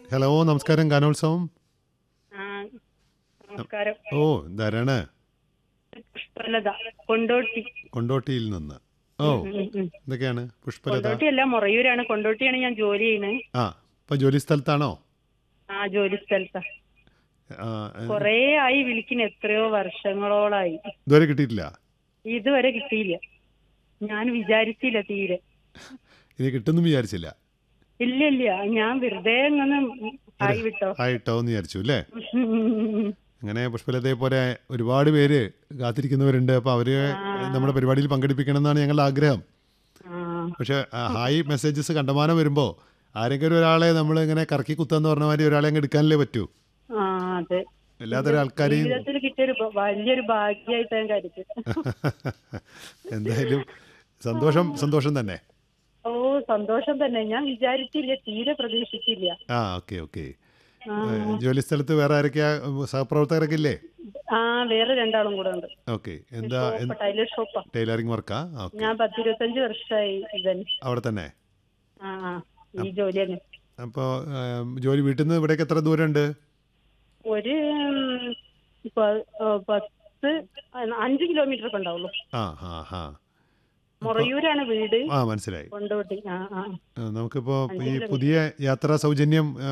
Hello നമസ്കാരം ഗാനോത്സവം ആ, നമസ്കാരം ഓ ധാരാണ് പുഷ്പലത കൊണ്ടോട്ടി കൊണ്ടോട്ടിയിൽ നിന്ന് ഓ ഉം, ഉം. എന്തൊക്കെയാണ് പുഷ്പലത കൊണ്ടോട്ടി അല്ല മൊറയൂരാണ് കൊണ്ടോട്ടിയാണ് ഞാൻ ജോലി ചെയ്യുന്നത് ആ ഇപ്പൊ ജോലി സ്ഥലത്താണോ ആ ജോലി സ്ഥലത്താ ആ, കൊറേ ആയി വിളിക്കുന്ന എത്രയോ വർഷങ്ങളോളായി ഇതുവരെ കിട്ടിയിട്ടില്ല ഇതുവരെ കിട്ടിയില്ല ഞാൻ വിചാരിച്ചില്ല തീരെ ഇനി കിട്ടുമെന്ന് വിചാരിച്ചില്ല ഇല്ല ഇല്ല ഞാൻ വെറുതെ അങ്ങനെ ആയി വിട്ടോ ആയിട്ടോ എന്ന് വിചാരിച്ചു അല്ലേ അങ്ങനെ പുഷ്പലതയെ പോലെ ഒരുപാട് പേര് കാത്തിരിക്കുന്നവരുണ്ട് അപ്പോൾ അവര് നമ്മുടെ പരിപാടിയിൽ പങ്കെടുപ്പിക്കണം എന്നാണ് ഞങ്ങളുടെ ആഗ്രഹം ആ, പക്ഷെ ആ, ഹായ് മെസ്സേജസ് കണ്ടമാനം വരുമ്പോൾ ആരെങ്കിലും ഒരാളെ നമ്മൾ ഇങ്ങനെ കറക്കി കുത്താന്ന് പറഞ്ഞ മാതിരി ഒരാളെ അങ്ങ് എടുക്കാനല്ലേ പറ്റൂ ആ അതെ എല്ലാത്തരം ആൾക്കാരെയും ജീവിതത്തിൽ കിട്ടിയൊരു ഭ- വലിയൊരു ഭാഗ്യമായിട്ട് ഞാൻ കരുതി എന്തായാലും സന്തോഷം സന്തോഷം തന്നെ ഓ സന്തോഷം തന്നെ ഞാൻ വിചാരിച്ചില്ല തീരെ പ്രതീക്ഷിച്ചില്ല ആ ഓക്കെ ഓക്കെ ജോലി സ്ഥലത്ത് വേറെ ആരൊക്കെയാ സഹപ്രവർത്തകരൊക്കെ ഇല്ലേ ആ വേറെ രണ്ടാളും കൂടെ ഉണ്ട് ഓക്കെ എന്താ ഷോപ്പ് ടൈലർ ഷോപ്പാ ടൈലറിംഗ് വർക്കാ ഓക്കെ ഞാൻ പത്തിരുപത്തഞ്ച് വർഷമായി ഇതന്നെ അവിടെ തന്നെ ആ ആ ഈ ജോലി തന്നെ അപ്പോൾ ജോലി വീട്ടിൽ നിന്ന് ഇവിടേക്ക് എത്ര ദൂരമുണ്ട് ഒരു ഉം, പ- ആ, പത്ത് അഞ്ച് കിലോമീറ്റർ ഒക്കെ ഉണ്ടാവുള്ളൂ ആ ആ ആ മൊറയൂരാണ് വീട് ആ മനസ്സിലായി കൊണ്ടോട്ടി ആ ആ ആ, നമുക്കിപ്പോൾ ഈ പുതിയ യാത്രാ സൗജന്യം